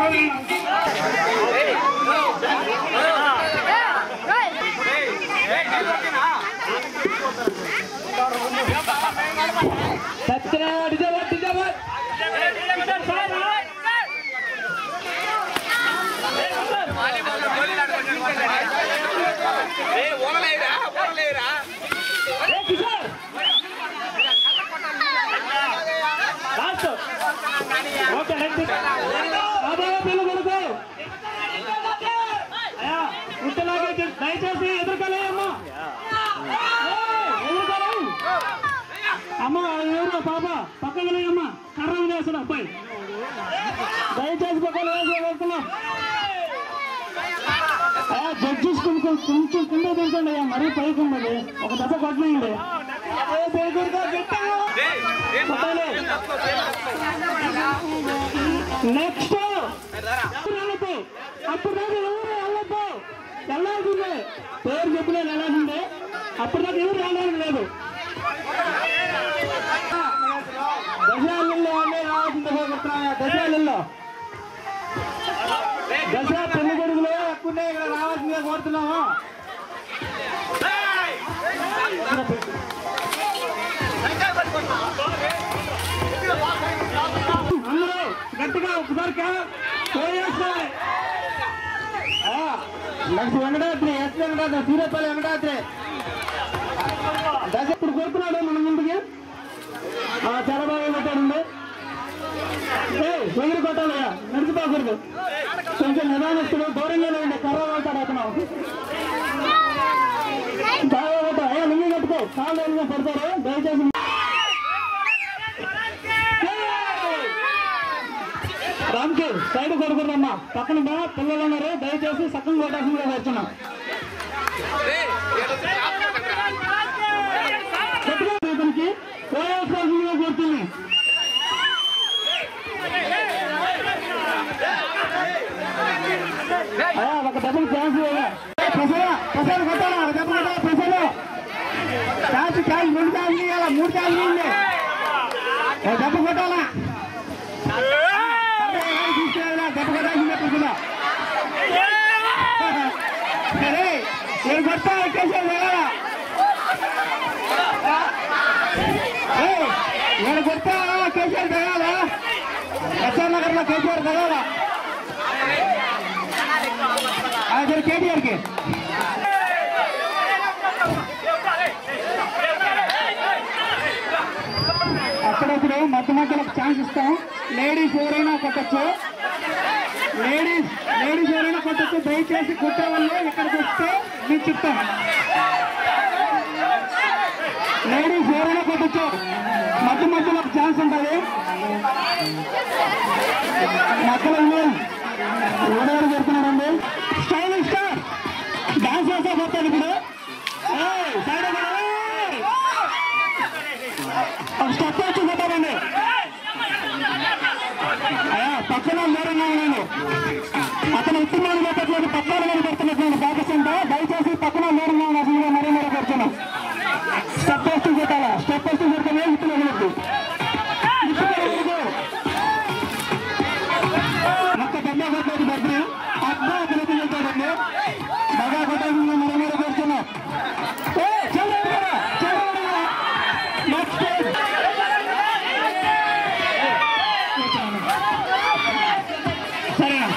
సత్యనా డిజాబాద్ డిజాబాద్ ఏ కిషోర్ లాస్ట్ ఓకే నెక్స్ట్ బాబా పిల్లలు కొడుకు అయ్యా ఇంతలాగే చెప్- దయచేసి ఎదుర్కోలే అమ్మా ఎదుర్కోలే అమ్మ ఎవరు పాప పక్కన అమ్మ కర్ర వేసిన అబ్బాయి దయచేసి పక్కన వేసి వెళ్తున్నాం జడ్జెస్ కొంచెం కొంచెం కింద దించండి అయ్యా మరీ పైకి ఉన్నది ఒక దెబ్బ కొట్టలేండి ఏ పేగురుగా గట్టిగా కొట్టాలి. నెక్స్ట్ వెళ్ళదు అప్పుడు దాకా ఎవరు వెళ్ళదు వెళ్ళాల్సిందే పేరు చెప్పిన వెళ్ళాల్సిందే అప్పుడు దాకా ఎవరు వెళ్ళాలని లేదు దశాలలో అన్నీ రావాల్సిందే పోగొట్టున్నా దశాలలో దశ పెళ్లి కొడుకులు ఎక్కువ ఇక్కడ రావాల్సిందే కోరుతున్నాము అందరూ గట్టిగా ఒకసారి పోయేసుకోవాలి నెక్స్ట్ వెంకటాద్రి ఎస్ వెంకటాద్రి సూర్యపల్లి వెంకటాద్రి దశ ఇప్పుడు కోరుతున్నాడు మన ముందుకి ఆ, చాలా బాగా కొట్టాడండి ఎగిరి కొట్టాలయ్యా నడిచిపోకూడదు కొంచెం నిదానిస్తుడు దూరంగానే ఉండే కర్ర కొడతాడు అతను బాగా కొట్ట అయ్యా నువ్వు కట్టుకో కాళ్ళు ఏమైనా పడతారు దయచేసి రామ్కి సైడ్ కొడుకుందమ్మా పక్కన బా పిల్లలు ఉన్నారు దయచేసి సక్కం కొట్టాల్సిందిగా వచ్చున్నాం గట్టిగా ఇతనికి పోయాల్సిందిగా కోరుతుంది అయ్యా, ఒక డబ్బులు ఛాన్స్ ఇవ్వగా. ప్రసన్న, ప్రసన్న కొట్టాలా? ఒక దెబ్బ కొట్టాలా? ప్రసన్న. ఛాన్స్, ఛాన్స్, రెండు ఛాన్స్ ఇవ్వాలా? మూడు ఛాన్స్ ఇవ్వండి. ఒక దెబ్బ కొట్టాలా? అరే, తీసుకెళ్ళాలా? దెబ్బ కొట్టాల్సిందే ప్రసన్న. సరే, నేను కొడతా, కేశవ్ వెళ్ళాలా? ఏయ్, నేను కొడతా కేసీఆర్ దిగాలా ఎస్ఆర్ నగర్ లో కేసీఆర్ దిగాలా అదే కేటీఆర్ కి అప్పుడప్పుడు మధ్య మధ్యలో ఛాన్స్ ఇస్తాం లేడీస్ ఎవరైనా కొట్టచ్చు లేడీస్ లేడీస్ ఎవరైనా కొట్టచ్చు దయచేసి కొట్టే వాళ్ళు ఇక్కడికి వస్తే మేము చెప్తాం లేడీస్ ఎవరైనా కొట్టచ్చు మధ్య మధ్యలో ఛాన్స్ ఉంటుంది మధ్యలో ఎవరెవరు పెడుతున్నారండి స్టైలిష్ స్టార్ డాన్స్ చేసే కొట్టాను ఇప్పుడు ఏయ్, సైడ్ అవ్వండి, ఏయ్. ఒక స్టెప్ వచ్చి కొట్టారండి అయ్యా పక్కన దూరంగా ఉన్నాను అతను ఉత్తమాలు పెట్టట్లేదు పక్కన మీద పెడుతున్నటువంటి పాకిస్తాన్ దయచేసి పక్కన దూరంగా ఉన్న మరీ మరీ పెడుతున్నాం స్టెప్ వేస్తూ కొట్టాలా స్టెప్ వేస్తూ కొడితే ఇస్తున్నా వద్దు మొక్క పెద్ద కొట్టలేదు బద్రి అబ్బా పిల్లలు వెళ్తాడండి బాగా కొట్టాల్సిందో మరీ మరీ పెడుతున్నాం ఏ చంద్రుడు గారు, చంద్రుడు గారు. నెక్స్ట్ సరేనా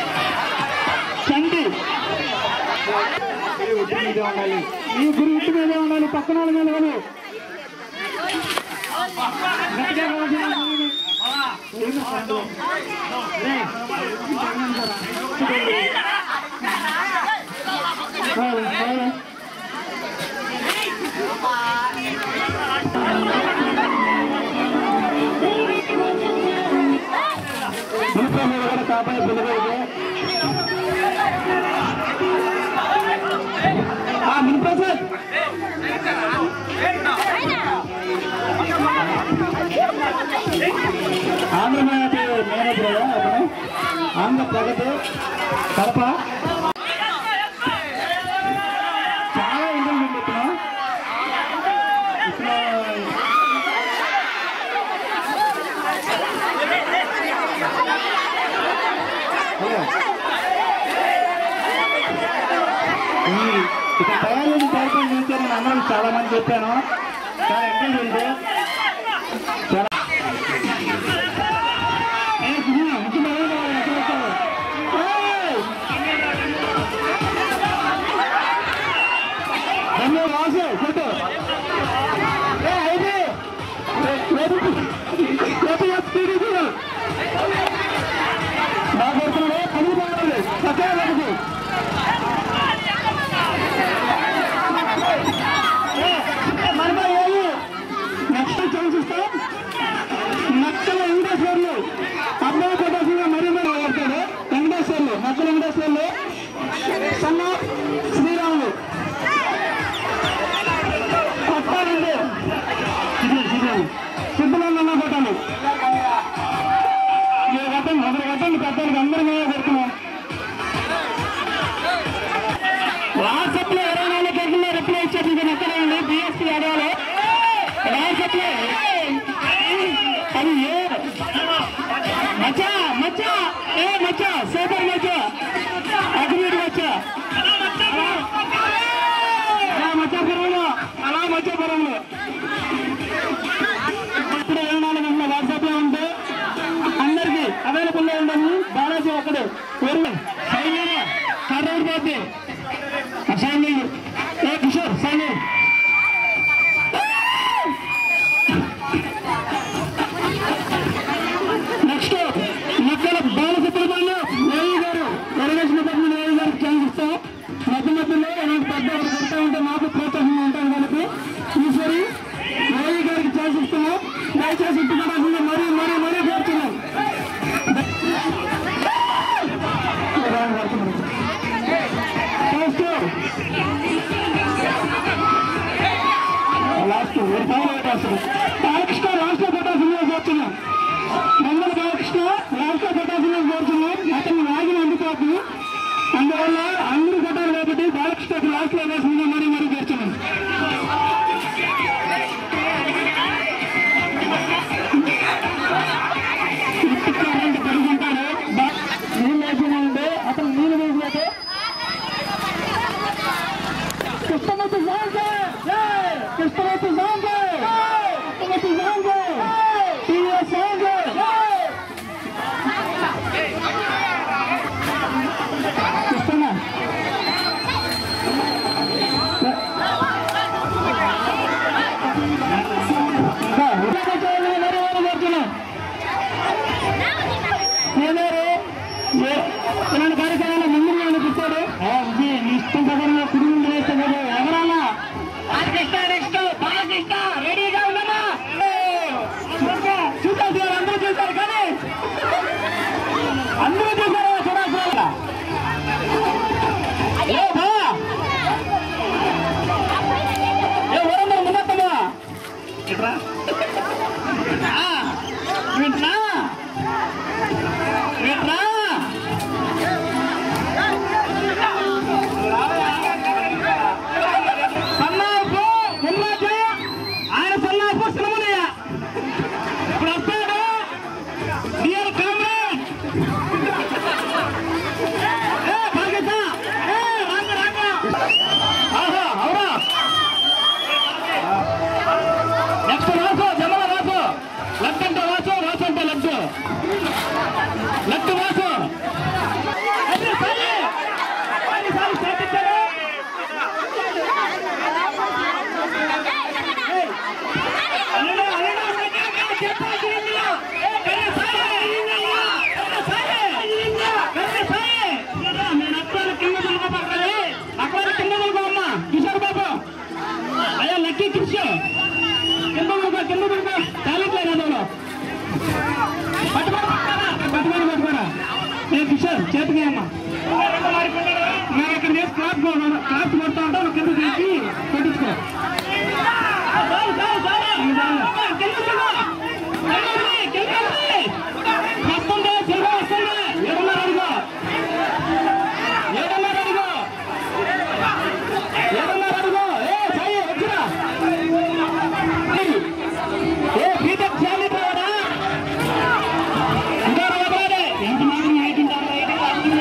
చండి ఒట్టు మీదే ఉండాలి ఈ గురి ఒట్టు మీదే ఉండాలి పక్కన వాళ్ళ మీద కాదు గట్టిగా కావాల్సిన గురిని. ఏమి కాదు. రే. కాదు, కాదు. ఇంట్లో మీద కూడా కాపాయి పిల్లలకి ఆ మునిప్రసాద్ ఆంధ్రప్రదేశ్ మేనేజర్ అతను ఆంధ్ర ప్రగతి కడప చాలా ఇంటర్వ్యూ ఉంది ఇతను ఇతను అందరం చాలా మంది చెప్పాను చాలా ఎంకరేజ్ ఉంది చాలా ఏ, కుమార్, ముఖ్య మర్యాద కావాలి, ఎక్కడ వచ్చావు? ఏయ్! రమ్య, వాసు, కొట్టు. ఏ, ఐదు. ఏపీ ఏపీ ఎస్పీడీ బాగా కొడుతున్నాడు పని బాగుంది సత్య లేదు నెక్స్ట్ ఛాన్స్ ఇస్తాం నక్కల వెంకటేశ్వర్లు అబ్బాయి కొట్టాల్సిన మరీ మరీ వాడతాడు వెంకటేశ్వర్లు నక్కల వెంకటేశ్వర్లు సన్న శ్రీరాములు కొట్టాలండి సిద్ధులన్న కొట్టాలి మీరు కట్టండి ఒకరు కట్టండి పెద్దలకి అందరికీ కొడుతున్నాం వాట్సాప్ లో ఇరవై నాలుగు గంటల్లో రిప్లై ఇచ్చేది ఇది నచ్చలేండి బిఎస్పీ ఆడవాళ్ళు వాట్సాప్ లో అది ఏ మచ్చా మచ్చా ఏ మచ్చా సూపర్ మచ్చా అగ్నిటి మచ్చా అలా మచ్చాపురంలో అలా మచ్చాపురంలో ఇప్పుడు ఇరవై నాలుగు గంటల వాట్సాప్ లో ఉంటే అందరికి అవైలబుల్ లో ఉండదు బాలాజీ ఒక్కడు వేరు సైన్యం కర్రూరు పోతే సైన్యం ఏ కిషోర్ సైన్యం నెక్స్ట్ మక్కల బాలసుబ్రహ్మణ్యం నేవి గారు ఎరగేసిన పట్ల నేవి గారికి ఛాన్స్ ఇస్తాం మధ్య మధ్యలో ఇలాంటి పెద్ద ఒకరు కొడతా ఉంటే మాకు ప్రోత్సాహంగా ఉంటాం కాబట్టి ఈశ్వరి నేవి గారికి ఛాన్స్ ఇస్తున్నాం దయచేసి ఇట్టుకోవాల్సింది మరీ మరీ మరీ కోరుతున్నాం ఫస్ట్ లాస్ట్ బాలకృష్ణ రాష్ట్ర పట్టాల్సిందిగా కోరుతున్నాం మంగళ బాలకృష్ణ రాష్ట్ర పట్టాల్సిందిగా కోరుతున్నాం అతను రాగిన అందుకోవద్దు అందువల్ల అందరూ కొట్టారు కాబట్టి బాలకృష్ణకు లాస్ట్ లో వేసిందిగా మరీ మరీ కోరుతున్నాం ఇట్టుకోవాలంటే పడుకుంటాడు నీళ్ళు వేసిన ఉంటే అతను నీళ్ళు వేసినట్టు Krishnamurthy song Krishnamurthy song Krishnamurthy song TVS song Krishna ఇలాంటి కార్యక్రమాలు ముందు అనిపిస్తాడు ఇష్టం ప్రకారంగా కుటుంబం వేస్తే కదా ఎవరన్నా బాలకృష్ణ నెక్స్ట్ బాలకృష్ణ రెడీగా ఉన్నామా చూసారు అందరూ చూసారు కానీ అందరూ చూసారు చూడాల్సిన ఏ బా ఏ ఊరందరూ ముందత్తమ్మా ఇట్రా వింటున్నా వింటున్నా సన్నాపు ఉన్నాజు ఆయన సన్నాపు శ్రమనయ్య ఇప్పుడు వస్తాడు డియర్ కామ్రేడ్ ఏ భాగత ఏ రాంగ రాంగ ఆహా అవునా నెక్స్ట్ రాసు జమల రాసు లెఫ్ట్ అంటే రాసు రాసు అంటే లెఫ్ట్ లెఫ్ట్ రాసు అదే సరే సరే సరే చేపించారు అల్లుడు అల్లుడు చెప్పాలి కన్న సాయి కన్న సాయి కన్న సాయి నేను అక్కడ కింద దులుకోబడ్డాలి అక్కడ కింద దులుకో అమ్మ కిషోర్ బాబు అయ్యా లక్కీ కిషోర్ కింద దులుకో కింద దులుకో టాలెంట్ లేదు అందులో పట్టుకోరా పట్టుకోరా పట్టుకోరా ఏ కిషోర్ చేతికి అమ్మ నేను ఇక్కడ చేసి క్లాస్ క్లాస్ కొడతా ఉంటాను కింద తీసి కొట్టించుకో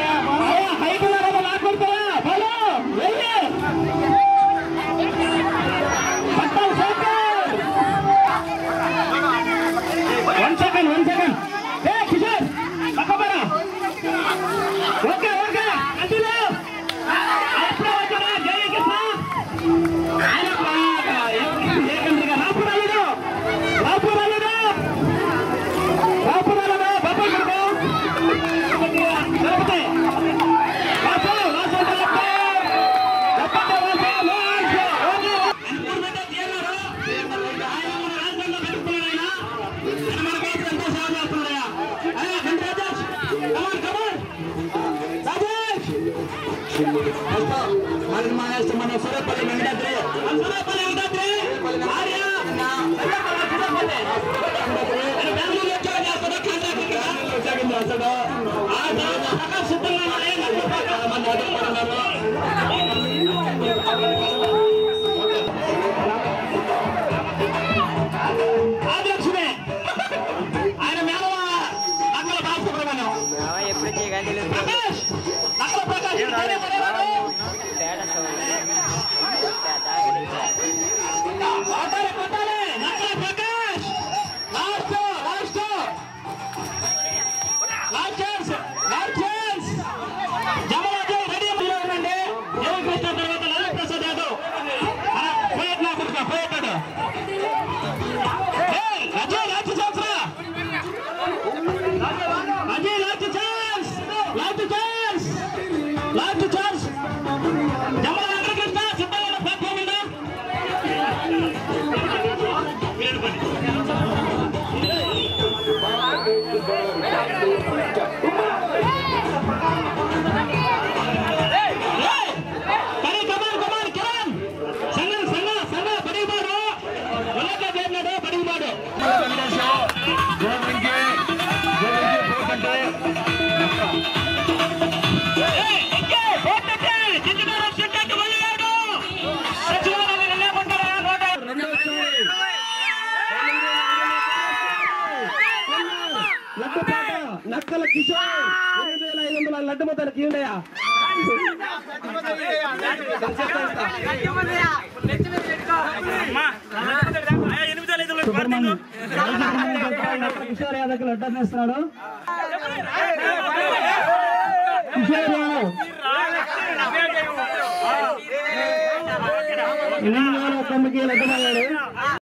హైట్ ఉన్నారా లాక్కొడతారా బలో వెళ్ళి ఓకే ఓకే కంటిన్యూ అప్పుడు వచ్చారా జై కృష్ణ ఆయన బాగా ఏకంగా రాపురాలుడు రాపురాలుడు రాపురాలుడు బాబా కొడుకు లేకపోతే రాపు రాసు లేకపోతే లేకపోతే రాసు లాస్ట్ ఓకే అనుకున్న మీద తీయన్నారు ఆయన మన రాజ్యాంగం పెట్టుకున్నాడు ఆయన మన కోసం ఎంతో సేవ చేస్తున్నాడయ్యా అయ్యా గంట రాజేష్ కమాన్ కమాన్ రాజేష్ మరి మన మన సూర్యపల్లి వెంకటాద్రి సూర్యపల్లి వెంకటాద్రి ఆర్య బెంగళూరు వచ్చాడు చేస్తాడు కాంట్రాక్ట్ వచ్చాడు చేస్తాడు ఆ తర్వాత సగం సిద్ధంగా ఉన్నాయి నలుగురు పక్కన మంది అడుగుతున్నారు ఆదిలక్ష్మి ఆయన మేనవ అక్కడ బాలసుబ్రహ్మణ్యం ఎప్పుడు చేయగలి ప్రకాష్ నక్కల ప్రకాష్ ఈ ధైర్యం పడేవాడు. కొట్టాలి, కొట్టాలి. Nakkala Prakash last last last chance last chance Jamaraju ready అయ్యి ఉండండి జయకృష్ణ తర్వాత లలిత్ ప్రసాద్ యాదవ్ పోయేట్ నా కొడుకు పోయేటాడు అజయ్ లాస్ట్ ఛాన్స్ రా Ajay last chance last chance last chance Jamala Venkatakrishna సిద్ధంగా ప్లాట్ఫామ్ ఉందా కరీ కమాన్ కమాన్ కిరణ్ సంగ సంగ సంగ బడిబాడు ఒళ్ళక చేరినాడు బడిబాడు లడ్డు పాట నక్కల కిషోర్ ఎనిమిది వేల ఐదు వందల లడ్డు మొత్తానికి ఇవ్వండియా సుబ్రహ్మణ్యం కిషోర్ యాదవ్ లడ్డు అందిస్తున్నాడు కిషోర్ యాదవ్ ఎనిమిది వేల తొమ్మిది లడ్డు